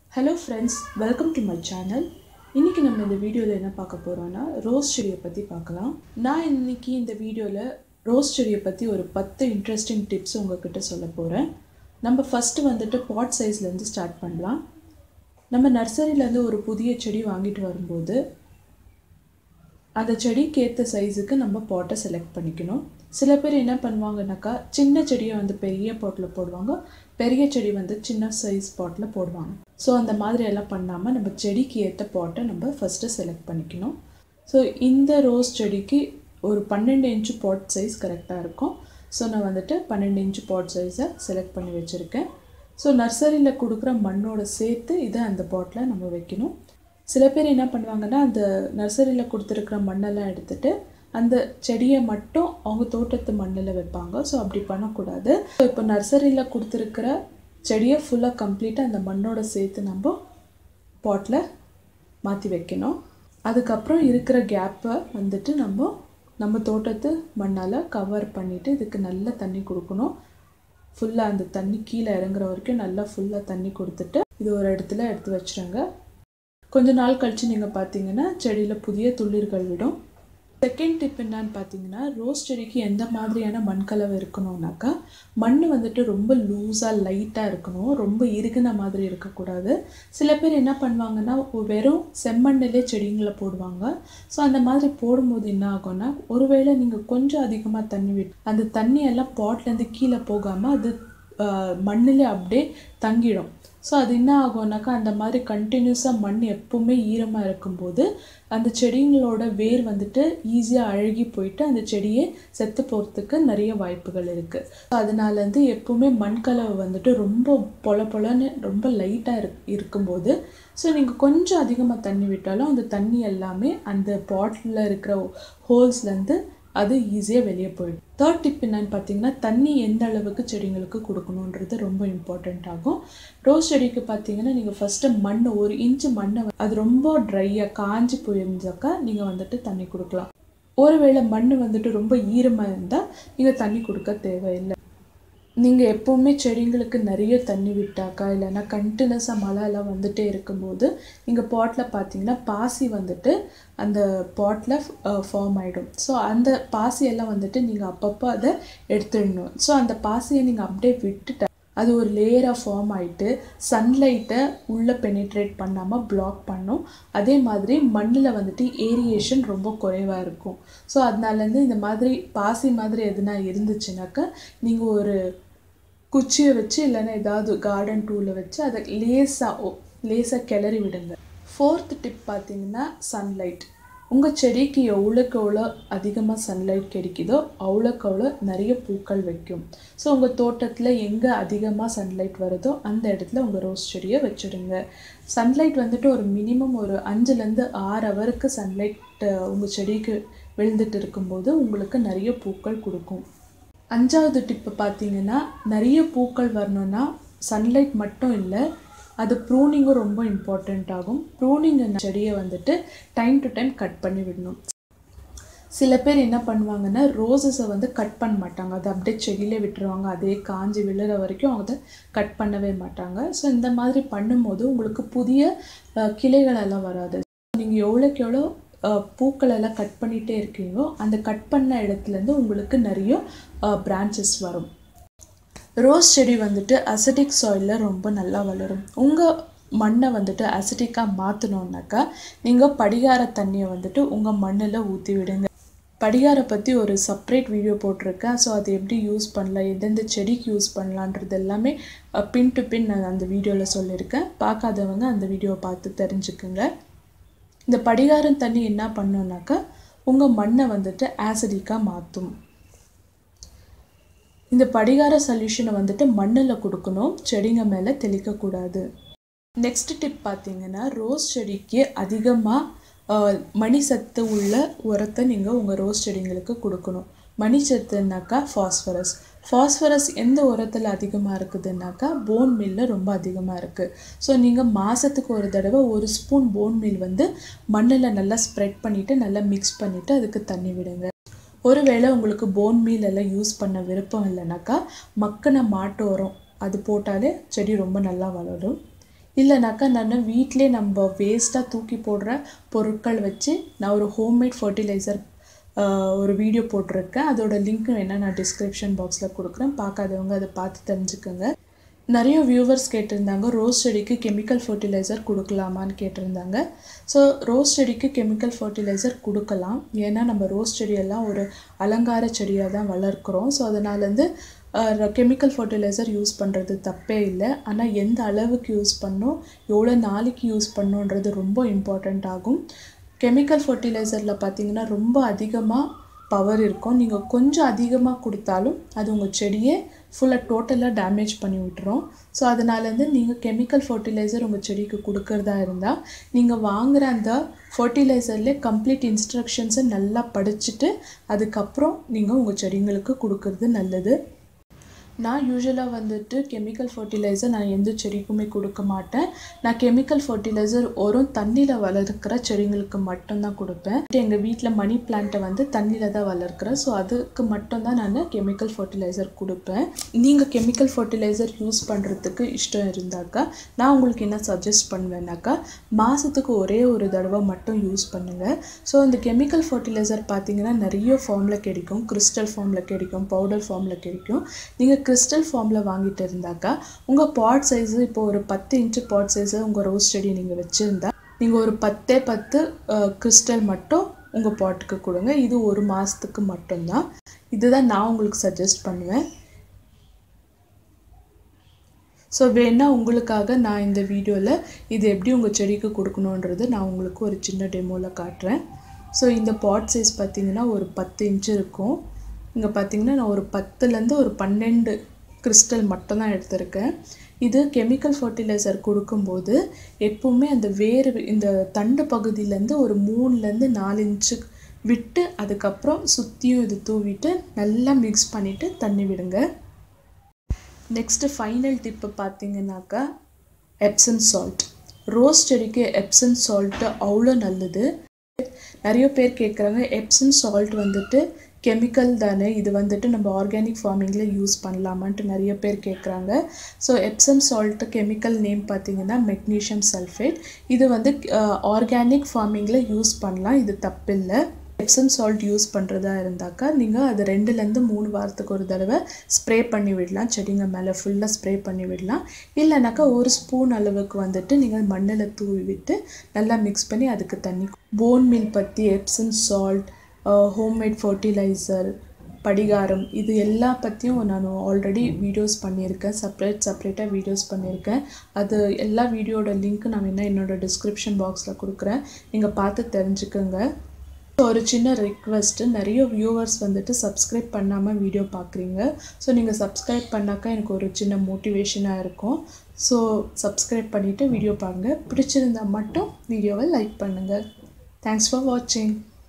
hello friends welcome to my channel இன்றைக்கி நம்ம இந்த வீடியோவில் என்ன பார்க்க போகிறோன்னா ரோஸ் செடியை பற்றி பார்க்கலாம் நான் இன்னைக்கு இந்த வீடியோவில் ரோஸ் செடியை பற்றி ஒரு பத்து இன்ட்ரெஸ்டிங் டிப்ஸ் உங்ககிட்ட சொல்ல போகிறேன் நம்ம ஃபஸ்ட்டு வந்துட்டு பாட் சைஸ்லேருந்து ஸ்டார்ட் பண்ணலாம் நம்ம நர்சரியிலேருந்து ஒரு புதிய செடி வாங்கிட்டு வரும்போது அந்த செடிக்கு ஏற்ற சைஸுக்கு நம்ம பாட்டை செலக்ட் பண்ணிக்கணும் சில பேர் என்ன பண்ணுவாங்கனாக்கா சின்ன செடியை வந்து பெரிய பாட்டில் போடுவாங்க பெரிய செடி வந்து சின்ன சைஸ் பாட்டில் போடுவாங்க ஸோ அந்த மாதிரி எல்லாம் பண்ணாமல் நம்ம செடிக்கு ஏற்ற பாட்டை நம்ம ஃபஸ்ட்டு செலக்ட் பண்ணிக்கணும் ஸோ இந்த ரோஸ் செடிக்கு ஒரு பன்னெண்டு இன்ச்சு பாட் சைஸ் கரெக்டாக இருக்கும் ஸோ நான் வந்துட்டு பன்னெண்டு இன்ச்சு பாட் சைஸை செலக்ட் பண்ணி வச்சுருக்கேன் ஸோ நர்சரியில் கொடுக்குற மண்ணோட சேர்த்து இதை அந்த பாட்டில் நம்ம வைக்கணும் சில பேர் என்ன பண்ணுவாங்கன்னா அந்த நர்சரியில் கொடுத்துருக்குற மண்ணெல்லாம் எடுத்துட்டு அந்த செடியை மட்டும் அவங்க தோட்டத்து மண்ணில் வைப்பாங்க ஸோ அப்படி பண்ணக்கூடாது ஸோ இப்போ நர்சரியில் கொடுத்துருக்குற செடியை ஃபுல்லாக கம்ப்ளீட்டாக அந்த மண்ணோட சேர்த்து நம்ம பாட்டில் மாற்றி வைக்கணும் அதுக்கப்புறம் இருக்கிற கேப்பை வந்துட்டு நம்ம நம்ம தோட்டத்து மண்ணால் கவர் பண்ணிவிட்டு இதுக்கு நல்ல தண்ணி கொடுக்கணும் ஃபுல்லாக அந்த தண்ணி கீழே இறங்குற வரைக்கும் நல்லா ஃபுல்லாக தண்ணி கொடுத்துட்டு இது ஒரு இடத்துல எடுத்து வச்சுருங்க கொஞ்ச நாள் கழித்து நீங்கள் பார்த்தீங்கன்னா செடியில் புதிய துளிர்கள் விடும் செகண்ட் டிப் என்னன்னு பார்த்தீங்கன்னா ரோஸ் செடிக்கு எந்த மாதிரியான மண்கலவை இருக்கணும்னாக்கா மண் வந்துட்டு ரொம்ப லூஸாக லைட்டாக இருக்கணும் ரொம்ப இறுகின மாதிரி இருக்கக்கூடாது சில பேர் என்ன பண்ணுவாங்கன்னா வெறும் செம்மண்ணிலே செடிங்களை போடுவாங்க ஸோ அந்த மாதிரி போடும்போது என்ன ஆகும்னா ஒருவேளை நீங்கள் கொஞ்சம் அதிகமாக தண்ணி விட்டு அந்த தண்ணியெல்லாம் பாட்லேருந்து கீழே போகாமல் அது மண்ணில் அப்படியே தங்கிடும் ஸோ அது என்ன ஆகும்னாக்கா அந்த மாதிரி கண்டினியூஸாக மண் எப்பவுமே ஈரமாக இருக்கும்போது அந்த செடிங்களோட வேர் வந்துட்டு ஈஸியாக அழுகி போயிட்டு அந்த செடியே செத்து போகிறதுக்கு நிறைய வாய்ப்புகள் இருக்குது ஸோ அதனாலேருந்து எப்பவுமே மண்கலவை வந்துட்டு ரொம்ப பொல பொலன்னு ரொம்ப லைட்டாக இரு இருக்கும்போது ஸோ நீங்கள் கொஞ்சம் அதிகமாக தண்ணி விட்டாலும் அந்த தண்ணி எல்லாமே அந்த பாட்டிலில் இருக்கிற ஹோல்ஸ்லேருந்து அது ஈஸியாக வெளியே போயிடும் தேர்ட் டிப் என்னன்னு பார்த்தீங்கன்னா தண்ணி எந்த அளவுக்கு செடிங்களுக்கு கொடுக்கணுன்றது ரொம்ப இம்பார்ட்டண்ட் ஆகும் ரோஸ் செடிக்கு பார்த்தீங்கன்னா நீங்கள் ஃபஸ்ட்டு மண் ஒரு இன்ச்சு மண்ணை அது ரொம்ப ட்ரையாக காஞ்சி போயிருந்தாக்கா நீங்கள் வந்துட்டு தண்ணி கொடுக்கலாம் ஒருவேளை மண் வந்துட்டு ரொம்ப ஈரமாக இருந்தால் நீங்கள் தண்ணி கொடுக்க தேவையில்லை நீங்கள் எப்போவுமே செடிங்களுக்கு நிறைய தண்ணி விட்டாக்கா இல்லைன்னா கண்டினியூஸாக மழை எல்லாம் வந்துட்டே இருக்கும்போது நீங்கள் பாட்டில் பார்த்தீங்கன்னா பாசி வந்துட்டு அந்த பாட்டில் ஃபார்ம் ஆகிடும் ஸோ அந்த பாசியெல்லாம் வந்துட்டு நீங்கள் அப்பப்போ அதை எடுத்துடணும் ஸோ அந்த பாசியை நீங்கள் அப்படியே விட்டுட்ட அது ஒரு லேயராக ஃபார்ம் ஆகிட்டு சன்லைட்டை உள்ளே பெனிட்ரேட் பண்ணாமல் பிளாக் பண்ணும் அதே மாதிரி மண்ணில் வந்துட்டு ஏரியேஷன் ரொம்ப குறைவாக இருக்கும் ஸோ அதனாலேருந்து இந்த மாதிரி பாசி மாதிரி எதுனா இருந்துச்சுனாக்கா நீங்கள் ஒரு குச்சியை வச்சு இல்லைன்னா ஏதாவது கார்டன் டூலை வச்சு அதை லேசாக லேசாக கிளறி விடுங்க ஃபோர்த் டிப் பார்த்தீங்கன்னா சன்லைட் உங்கள் செடிக்கு எவ்வளோக்கு எவ்வளோ அதிகமாக சன்லைட் கிடைக்குதோ அவ்வளோக்கு அவ்வளோ நிறைய பூக்கள் வைக்கும் ஸோ உங்கள் தோட்டத்தில் எங்கே அதிகமாக சன்லைட் வருதோ அந்த இடத்துல உங்கள் ரோஸ் செடியை வச்சுடுங்க சன்லைட் வந்துட்டு ஒரு மினிமம் ஒரு அஞ்சுலேருந்து ஆறு ஹவருக்கு சன்லைட் உங்கள் செடிக்கு விழுந்துட்டு இருக்கும்போது உங்களுக்கு நிறைய பூக்கள் கொடுக்கும் அஞ்சாவது டிப்பு பார்த்தீங்கன்னா நிறைய பூக்கள் வரணும்னா சன்லைட் மட்டும் இல்லை அது ப்ரூனிங்கும் ரொம்ப இம்பார்ட்டண்ட் ஆகும் ப்ரூனிங் செடியை வந்துட்டு டைம் டு டைம் கட் பண்ணி விடணும் சில பேர் என்ன பண்ணுவாங்கன்னா ரோசஸை வந்து கட் பண்ண மாட்டாங்க அதை அப்படியே செடியிலே விட்டுருவாங்க அதே காஞ்சி விழுற வரைக்கும் அவங்க கட் பண்ணவே மாட்டாங்க ஸோ இந்த மாதிரி பண்ணும்போது உங்களுக்கு புதிய கிளைகள் எல்லாம் வராது நீங்கள் எவ்வளோக்கு எவ்வளோ பூக்கள் எல்லாம் கட் பண்ணிகிட்டே இருக்கீங்களோ அந்த கட் பண்ண இடத்துலேருந்து உங்களுக்கு நிறைய பிரான்ச்சஸ் வரும் ரோஸ் செடி வந்துட்டு அசிடிக் சாயிலில் ரொம்ப நல்லா வளரும் உங்கள் மண்ணை வந்துட்டு அசிடிக்காக மாற்றணுன்னாக்கா நீங்கள் படிகார தண்ணியை வந்துட்டு உங்கள் மண்ணில் ஊற்றி விடுங்க படிகாரை பற்றி ஒரு செப்ரேட் வீடியோ போட்டிருக்கேன் ஸோ அது எப்படி யூஸ் பண்ணலாம் எந்தெந்த செடிக்கு யூஸ் பண்ணலான்றது எல்லாமே பின் டு பின் நான் அந்த வீடியோவில் சொல்லியிருக்கேன் பார்க்காதவங்க அந்த வீடியோவை பார்த்து தெரிஞ்சுக்குங்க இந்த படிகாரம் தண்ணி என்ன பண்ணோன்னாக்கா உங்கள் மண்ணை வந்துட்டு ஆசிடிக்காக மாற்றும் இந்த படிகார சொல்யூஷனை வந்துட்டு மண்ணில் கொடுக்கணும் செடிங்க மேலே தெளிக்கக்கூடாது நெக்ஸ்ட் டிப் பார்த்தீங்கன்னா ரோஸ் செடிக்கு அதிகமாக மணி சத்து உள்ள உரத்தை நீங்கள் உங்கள் ரோஸ் செடிங்களுக்கு கொடுக்கணும் மணி சத்துனாக்கா ஃபாஸ்பரஸ் ஃபாஸ்பரஸ் எந்த உரத்தில் அதிகமாக இருக்குதுன்னாக்கா போன் மில்ல ரொம்ப அதிகமாக இருக்குது ஸோ நீங்கள் மாதத்துக்கு ஒரு தடவை ஒரு ஸ்பூன் போன் மில் வந்து மண்ணில் நல்லா ஸ்ப்ரெட் பண்ணிவிட்டு நல்லா மிக்ஸ் பண்ணிவிட்டு அதுக்கு தண்ணி விடுங்க ஒருவேளை உங்களுக்கு போன் மீல் எல்லாம் யூஸ் பண்ண விருப்பம் இல்லைனாக்கா மக்கின மாட்டு உரம் அது போட்டாலே செடி ரொம்ப நல்லா வளரும் இல்லைனாக்கா நான் வீட்டிலே நம்ம வேஸ்ட்டாக தூக்கி போடுற பொருட்கள் வச்சு நான் ஒரு ஹோம்மேட் ஃபர்டிலைசர் ஒரு வீடியோ போட்டிருக்கேன் அதோட லிங்க் வேணால் நான் டிஸ்கிரிப்ஷன் பாக்ஸில் கொடுக்குறேன் பார்க்காதவங்க அதை பார்த்து தெரிஞ்சுக்கோங்க நிறைய வியூவர்ஸ் கேட்டிருந்தாங்க ரோஸ் செடிக்கு கெமிக்கல் ஃபர்டிலைசர் கொடுக்கலாமான்னு கேட்டிருந்தாங்க ஸோ ரோஸ் செடிக்கு கெமிக்கல் ஃபர்டிலைசர் கொடுக்கலாம் ஏன்னா நம்ம ரோஸ் செடியெல்லாம் ஒரு அலங்கார செடியாக தான் வளர்க்குறோம் ஸோ அதனாலேருந்து கெமிக்கல் ஃபர்டிலைசர் யூஸ் பண்ணுறது தப்பே இல்லை ஆனால் எந்த அளவுக்கு யூஸ் பண்ணோம் எவ்வளோ நாளைக்கு யூஸ் பண்ணோன்றது ரொம்ப இம்பார்ட்டண்ட் ஆகும் கெமிக்கல் ஃபர்டிலைசரில் பார்த்தீங்கன்னா ரொம்ப அதிகமாக பவர் இருக்கும் நீங்கள் கொஞ்சம் அதிகமாக கொடுத்தாலும் அது உங்கள் செடியை ஃபுல்லாக டோட்டலாக டேமேஜ் பண்ணி விட்டுரும் ஸோ அதனாலேருந்து நீங்கள் கெமிக்கல் ஃபர்டிலைசர் உங்கள் செடிக்கு கொடுக்கறதா இருந்தால் நீங்கள் வாங்குகிற அந்த ஃபர்டிலைசர்லேயே கம்ப்ளீட் இன்ஸ்ட்ரக்ஷன்ஸை நல்லா படிச்சுட்டு அதுக்கப்புறம் நீங்கள் உங்கள் செடிங்களுக்கு கொடுக்கறது நல்லது நான் யூஸ்வலாக வந்துட்டு கெமிக்கல் ஃபர்டிலைசர் நான் எந்த செடிக்குமே கொடுக்க மாட்டேன் நான் கெமிக்கல் ஃபர்டிலைசர் உரம் தண்ணியில் வளர்க்குற செடிங்களுக்கு மட்டும்தான் கொடுப்பேன் எங்கள் வீட்டில் மணி பிளான்ட்டை வந்து தண்ணியில் தான் வளர்க்குறேன் ஸோ அதுக்கு மட்டும்தான் நான் கெமிக்கல் ஃபர்டிலைசர் கொடுப்பேன் நீங்கள் கெமிக்கல் ஃபர்டிலைசர் யூஸ் பண்ணுறதுக்கு இஷ்டம் இருந்தாக்கா நான் உங்களுக்கு என்ன சஜஸ்ட் பண்ணுவேன்னாக்கா மாதத்துக்கு ஒரே ஒரு தடவை மட்டும் யூஸ் பண்ணுங்கள் ஸோ இந்த கெமிக்கல் ஃபர்டிலைசர் பார்த்தீங்கன்னா நிறைய ஃபார்மில் கிடைக்கும் கிறிஸ்டல் ஃபார்மில் கிடைக்கும் பவுடர் ஃபார்மில் கிடைக்கும் நீங்கள் கிறிஸ்டல் ஃபார்மில் வாங்கிட்டு இருந்தாக்கா உங்கள் பாட் சைஸு இப்போ ஒரு பத்து இன்ச்சு பாட் சைஸு உங்கள் ரோஸ் செடி நீங்கள் வச்சுருந்தா நீங்கள் ஒரு பத்தே பத்து கிறிஸ்டல் மட்டும் உங்கள் பாட்டுக்கு கொடுங்க இது ஒரு மாதத்துக்கு மட்டும்தான் இதுதான் நான் உங்களுக்கு சஜஸ்ட் பண்ணுவேன் ஸோ வேணால் உங்களுக்காக நான் இந்த வீடியோவில் இது எப்படி உங்கள் செடிக்கு கொடுக்கணுன்றது நான் உங்களுக்கு ஒரு சின்ன டெமோவில் காட்டுறேன் ஸோ இந்த பாட் சைஸ் பார்த்திங்கன்னா ஒரு பத்து இன்ச்சு இருக்கும் இங்கே பார்த்தீங்கன்னா நான் ஒரு பத்துலேருந்து ஒரு பன்னெண்டு கிறிஸ்டல் மட்டும்தான் எடுத்திருக்கேன் இது கெமிக்கல் ஃபர்டிலைசர் கொடுக்கும்போது எப்போவுமே அந்த வேறு இந்த தண்டு பகுதியிலேருந்து ஒரு மூணுலேருந்து நாலு இன்ச்சு விட்டு அதுக்கப்புறம் சுற்றியும் இது தூவிட்டு நல்லா மிக்ஸ் பண்ணிவிட்டு தண்ணி விடுங்க நெக்ஸ்ட்டு ஃபைனல் டிப்பு பார்த்தீங்கன்னாக்கா எப்சன் சால்ட் ரோஸ் செடிக்கு எப்சன் சால்ட்டு அவ்வளோ நல்லது நிறைய பேர் கேட்குறாங்க எப்சன் சால்ட் வந்துட்டு கெமிக்கல் தானே இது வந்துட்டு நம்ம ஆர்கானிக் ஃபார்மிங்கில் யூஸ் பண்ணலாமான்ட்டு நிறைய பேர் கேட்குறாங்க so Epsom salt chemical name பார்த்தீங்கன்னா மெக்னீஷியம் சல்ஃபேட் இது வந்து ஆர்கானிக் ஃபார்மிங்கில் யூஸ் பண்ணலாம் இது தப்பில்லை எப்சம் சால்ட் யூஸ் பண்ணுறதா இருந்தாக்கா நீங்கள் அது ரெண்டுலேருந்து மூணு வாரத்துக்கு ஒரு தடவை ஸ்ப்ரே பண்ணி விடலாம் செடிங்க மேலே ஃபுல்லாக ஸ்ப்ரே பண்ணி விடலாம் இல்லைனாக்கா ஒரு ஸ்பூன் அளவுக்கு வந்துட்டு நீங்கள் மண்ணில் தூவி விட்டு நல்லா மிக்ஸ் பண்ணி அதுக்கு தண்ணி போன் மில் பற்றி எப்சம் சால்ட் ஹோம்மேட் ஃபர்டிலைசர் படிகாரம் இது எல்லா பற்றியும் நான் ஆல்ரெடி வீடியோஸ் பண்ணியிருக்கேன் செப்ரேட் செப்ரேட்டாக வீடியோஸ் பண்ணியிருக்கேன் அது எல்லா வீடியோட லிங்க் நான் வேணால் என்னோடய டிஸ்கிரிப்ஷன் பாக்ஸில் கொடுக்குறேன் நீங்கள் பார்த்து தெரிஞ்சுக்கோங்க ஒரு சின்ன ரிக்வெஸ்ட்டு நிறைய வியூவர்ஸ் வந்துட்டு சப்ஸ்கிரைப் பண்ணாமல் வீடியோ பார்க்குறீங்க ஸோ நீங்கள் சப்ஸ்கிரைப் பண்ணாக்கா எனக்கு ஒரு சின்ன மோட்டிவேஷனாக இருக்கும் ஸோ சப்ஸ்கிரைப் பண்ணிவிட்டு வீடியோ பாருங்கள் பிடிச்சிருந்தால் மட்டும் வீடியோவை லைக் பண்ணுங்கள் தேங்க்ஸ் ஃபார் வாட்சிங்